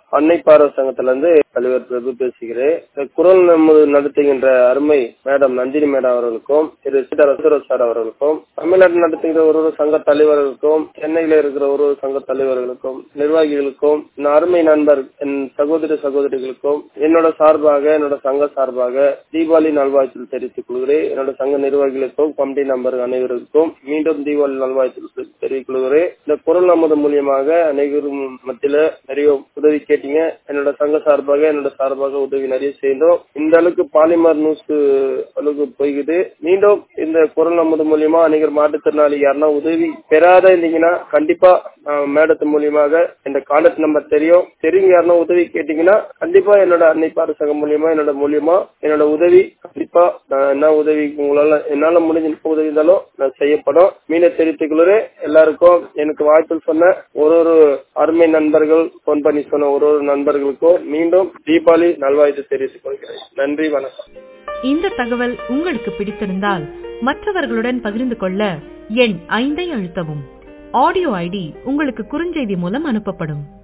அன்னை பார்வை சங்கத்துல இருந்து தலைவர் பிரபு பேசுகிறேன் இந்த குரல் நமது நடத்துகின்ற அருமை மேடம் நந்தினி மேடம் அவர்களுக்கும் திரு சீதாரசுர சார் அவர்களுக்கும் தமிழ்நாட்டில் நடத்துகிற ஒரு ஒரு சங்க தலைவர்களுக்கும் சென்னையில இருக்கிற ஒரு ஒரு சங்க தலைவர்களுக்கும் நிர்வாகிகளுக்கும் என் அருமை நண்பர் என் சகோதரி சகோதரிகளுக்கும் என்னோட சார்பாக என்னோட சங்க சார்பாக தீபாவளி நல்வாழ்த்து தெரிவித்துக் கொள்கிறேன் என்னோட சங்க நிர்வாகிகளுக்கும் கமிட்டி நம்பர் அனைவருக்கும் மீண்டும் தீபாவளி நல்வாழ்த்து தெரிவித்துக் கொள்கிறேன் இந்த குரல் நமது மூலியமாக அனைவரும் மத்தியில நிறைய உதவி கேட்டீங்க என்னோட சங்க சார்பாக என்னோட சார்பாக உதவி நிறைய செய்தோம் இந்த அளவுக்கு பாலிமர் நியூஸ் அளவுக்கு போய்குது மீண்டும் இந்த குரல் நமது மூலியமா அனைவர் மாற்றுத்திறனாளி யாருன்னா உதவி பெறாத இருந்தீங்கன்னா கண்டிப்பா மேடத்து மூலியமாக இந்த கான்டாக்ட் நம்பர் தெரியும் தெரியும் யாருன்னா உதவி கேட்டீங்கன்னா கண்டிப்பா என்னோட அன்னை பார சங்கம் மூலியமா என்னோட மூலியமா என்னோட உதவி கண்டிப்பா நான் என்ன உதவி உங்களால என்னால முடிஞ்ச உதவி இருந்தாலும் நான் செய்யப்படும் மீன தெரிவித்துக் கொள்கிறேன் எல்லாருக்கும் எனக்கு வாய்ப்பு சொன்ன ஒரு ஒரு அருமை நண்பர்கள் போன் பண்ணி சொன்ன ஒரு ஒரு நண்பர்களுக்கும் மீண்டும் தீபாவளி நல்வாழ்த்து தெரிவித்துக் கொள்கிறேன் நன்றி வணக்கம் இந்த தகவல் உங்களுக்கு பிடித்திருந்தால் மற்றவர்களுடன் பகிர்ந்து கொள்ள எண் ஐந்தை அழுத்தவும் ஆடியோ ஐடி உங்களுக்கு குறுஞ்செய்தி மூலம் அனுப்பப்படும்